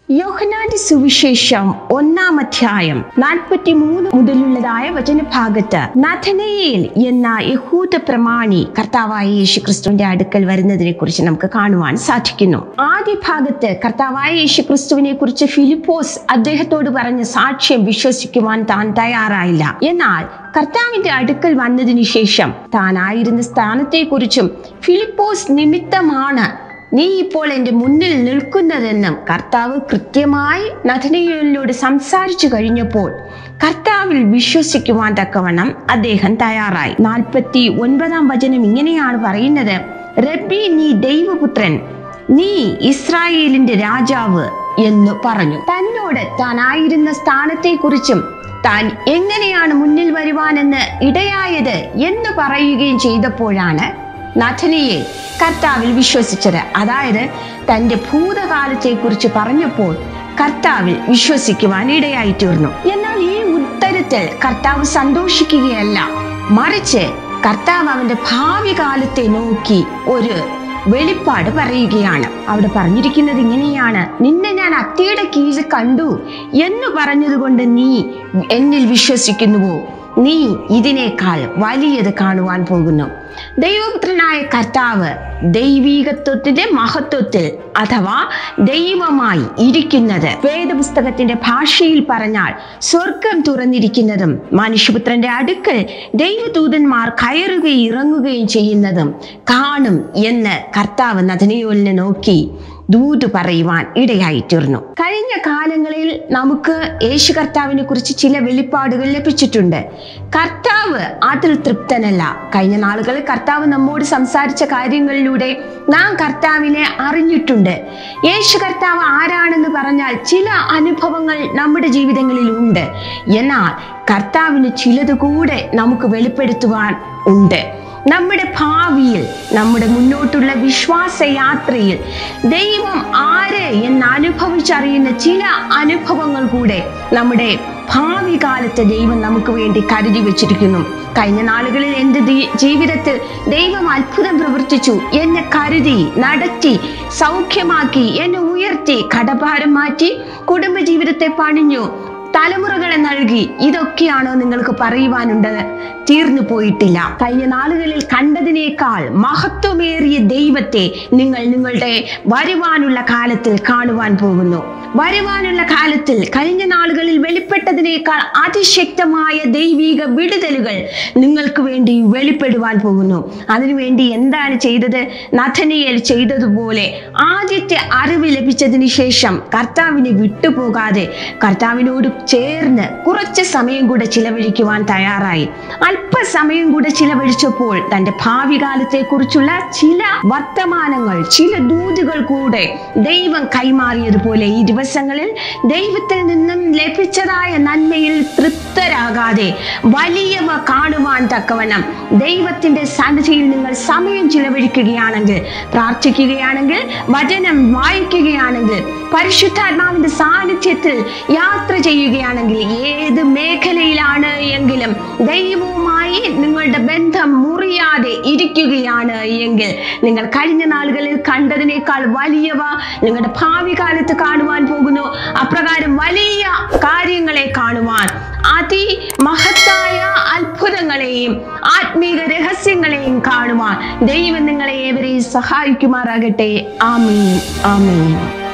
യോഹനാന്റെ സുവിശേഷം ഒന്നാം അധ്യായം നാൽപ്പത്തി മൂന്ന് മുതലുള്ളതായ വചനഭാഗത്ത് നഥനയേൽ എന്ന യഹൂദ പ്രമാണി കർത്താവായ യേശു ക്രിസ്തുവിന്റെ അടുക്കൽ വരുന്നതിനെ കുറിച്ച് നമുക്ക് കാണുവാൻ സാധിക്കുന്നു ആദ്യ ഭാഗത്ത് കർത്താവായ യേശു ക്രിസ്തുവിനെ കുറിച്ച് ഫിലിപ്പോസ് അദ്ദേഹത്തോട് പറഞ്ഞ സാക്ഷ്യം വിശ്വസിക്കുവാൻ താൻ തയ്യാറായില്ല എന്നാൽ കർത്താവിന്റെ അടുക്കൽ വന്നതിന് ശേഷം താനായിരുന്ന സ്ഥാനത്തെക്കുറിച്ചും ഫിലിപ്പോസ് നിമിത്തമാണ് നീ ഇപ്പോൾ എൻ്റെ മുന്നിൽ നിൽക്കുന്നതെന്നും കർത്താവ് കൃത്യമായി നഥനയിലോട് സംസാരിച്ചു കഴിഞ്ഞപ്പോൾ കർത്താവിൽ വിശ്വസിക്കുവാൻ തക്കവണ്ണം അദ്ദേഹം തയ്യാറായി നാൽപ്പത്തി ഒൻപതാം വചനം ഇങ്ങനെയാണ് പറയുന്നത് റബ്ബി നീ ദൈവപുത്രൻ നീ ഇസ്രായേലിന്റെ രാജാവ് എന്ന് പറഞ്ഞു തന്നോട് താനായിരുന്ന സ്ഥാനത്തെക്കുറിച്ചും താൻ എങ്ങനെയാണ് മുന്നിൽ വരുവാനെന്ന് ഇടയായത് എന്ന് പറയുകയും ചെയ്തപ്പോഴാണ് നഥനയെ കർത്താവിൽ വിശ്വസിച്ചത് അതായത് തൻ്റെ ഭൂതകാലത്തെക്കുറിച്ച് പറഞ്ഞപ്പോൾ കർത്താവിൽ വിശ്വസിക്കുവാൻ ഇടയായി തീർന്നു എന്നാൽ ഈ ഉത്തരത്തിൽ കർത്താവ് സന്തോഷിക്കുകയല്ല മറിച്ച് കർത്താവ് അവന്റെ ഭാവി കാലത്തെ നോക്കി ഒരു വെളിപ്പാട് പറയുകയാണ് അവിടെ പറഞ്ഞിരിക്കുന്നത് ഇങ്ങനെയാണ് നിന്നെ ഞാൻ അത്തിയുടെ കീഴിൽ കണ്ടു എന്ന് പറഞ്ഞതുകൊണ്ട് നീ എന്നിൽ വിശ്വസിക്കുന്നുവോ നീ ഇതിനേക്കാൾ വലിയത് കാണുവാൻ പോകുന്നു ദൈവപുത്രനായ കർത്താവ് ദൈവീകത്വത്തിന്റെ മഹത്വത്തിൽ അഥവാ ദൈവമായി ഇരിക്കുന്നത് വേദപുസ്തകത്തിന്റെ ഭാഷയിൽ പറഞ്ഞാൽ സ്വർഗം തുറന്നിരിക്കുന്നതും മനുഷ്യപുത്രന്റെ അടുക്കൽ ദൈവദൂതന്മാർ കയറുകയും ഇറങ്ങുകയും ചെയ്യുന്നതും കാണും എന്ന് കർത്താവ് നദനയോലിനെ നോക്കി ദൂത് പറയുവാൻ ഇടയായിത്തീർന്നു കഴിഞ്ഞ കാലങ്ങളിൽ നമുക്ക് യേശു കർത്താവിനെ കുറിച്ച് ചില വെളിപ്പാടുകൾ ലഭിച്ചിട്ടുണ്ട് കർത്താവ് അതിൽ തൃപ്തനല്ല കഴിഞ്ഞ നാളുകളിൽ കർത്താവ് നമ്മോട് സംസാരിച്ച കാര്യങ്ങളിലൂടെ നാം കർത്താവിനെ അറിഞ്ഞിട്ടുണ്ട് യേശു കർത്താവ് ആരാണെന്ന് പറഞ്ഞാൽ ചില അനുഭവങ്ങൾ നമ്മുടെ ജീവിതങ്ങളിൽ ഉണ്ട് എന്നാൽ കർത്താവിന് ചിലത് കൂടെ നമുക്ക് വെളിപ്പെടുത്തുവാൻ ഉണ്ട് നമ്മുടെ ഭാവിയിൽ നമ്മുടെ മുന്നോട്ടുള്ള വിശ്വാസ യാത്രയിൽ ദൈവം ആര് എന്ന് അനുഭവിച്ചറിയുന്ന ചില അനുഭവങ്ങൾ കൂടെ നമ്മുടെ ഭാവി കാലത്തെ ദൈവം നമുക്ക് വേണ്ടി കരുതി വെച്ചിരിക്കുന്നു കഴിഞ്ഞ നാളുകളിൽ എൻ്റെ ദീ- ജീവിതത്തിൽ ദൈവം അത്ഭുതം പ്രവർത്തിച്ചു എന്നെ കരുതി നടത്തി സൗഖ്യമാക്കി എന്നെ ഉയർത്തി കടഭാരം മാറ്റി കുടുംബജീവിതത്തെ പണിഞ്ഞു തലമുറകളെ നൽകി ഇതൊക്കെയാണോ നിങ്ങൾക്ക് പറയുവാനുണ്ട് തീർന്നു പോയിട്ടില്ല കഴിഞ്ഞ നാളുകളിൽ കണ്ടതിനേക്കാൾ മഹത്വമേറിയ ദൈവത്തെ നിങ്ങൾ നിങ്ങളുടെ വരുവാനുള്ള കാലത്തിൽ കാണുവാൻ പോകുന്നു വരുവാനുള്ള കാലത്തിൽ കഴിഞ്ഞ നാളുകളിൽ വെളിപ്പെട്ടതിനേക്കാൾ അതിശക്തമായ ദൈവിക വിടുതലുകൾ നിങ്ങൾക്ക് വേണ്ടി വെളിപ്പെടുവാൻ പോകുന്നു അതിനുവേണ്ടി എന്താണ് ചെയ്തത് നഥനിയേൽ ചെയ്തതുപോലെ ആദ്യത്തെ അറിവ് ലഭിച്ചതിന് ശേഷം കർത്താവിനെ വിട്ടുപോകാതെ കർത്താവിനോട് ചേർന്ന് കുറച്ച് സമയം കൂടെ ചിലവഴിക്കുവാൻ തയ്യാറായി അല്പസമയം കൂടെ ചിലവഴിച്ചപ്പോൾ തന്റെ ഭാവി കാലത്തെക്കുറിച്ചുള്ള ചില വർത്തമാനങ്ങൾ ചില ദൂതുകൾ കൂടെ ദൈവം കൈമാറിയതുപോലെ ഈ ദിവസങ്ങളിൽ ദൈവത്തിൽ നിന്നും ലഭിച്ചതായ നന്മയിൽ തൃപ്തരാകാതെ വലിയവ കാണുവാൻ തക്കവണ്ണം ദൈവത്തിന്റെ സന്നിധിയിൽ നിങ്ങൾ സമയം ചിലവഴിക്കുകയാണെങ്കിൽ പ്രാർത്ഥിക്കുകയാണെങ്കിൽ വചനം വായിക്കുകയാണെങ്കിൽ പരിശുദ്ധാത്മാവിന്റെ സാന്നിധ്യത്തിൽ യാത്ര ചെയ്യുകയാണെങ്കിൽ ഏത് മേഖലയിലാണ് എങ്കിലും ദൈവവുമായി നിങ്ങളുടെ ബന്ധം മുറിയാതെ ഇരിക്കുകയാണ് എങ്കിൽ നിങ്ങൾ കഴിഞ്ഞ നാളുകളിൽ കണ്ടതിനേക്കാൾ വലിയവ നിങ്ങളുടെ ഭാവി കാലത്ത് കാണുവാൻ പോകുന്നു അപ്രകാരം വലിയ കാര്യങ്ങളെ കാണുവാൻ അതി മഹത്തായ അത്ഭുതങ്ങളെയും ആത്മീക രഹസ്യങ്ങളെയും കാണുവാൻ ദൈവം നിങ്ങളെ ഏവരെയും സഹായിക്കുമാറാകട്ടെ ആമീൻ ആമീൻ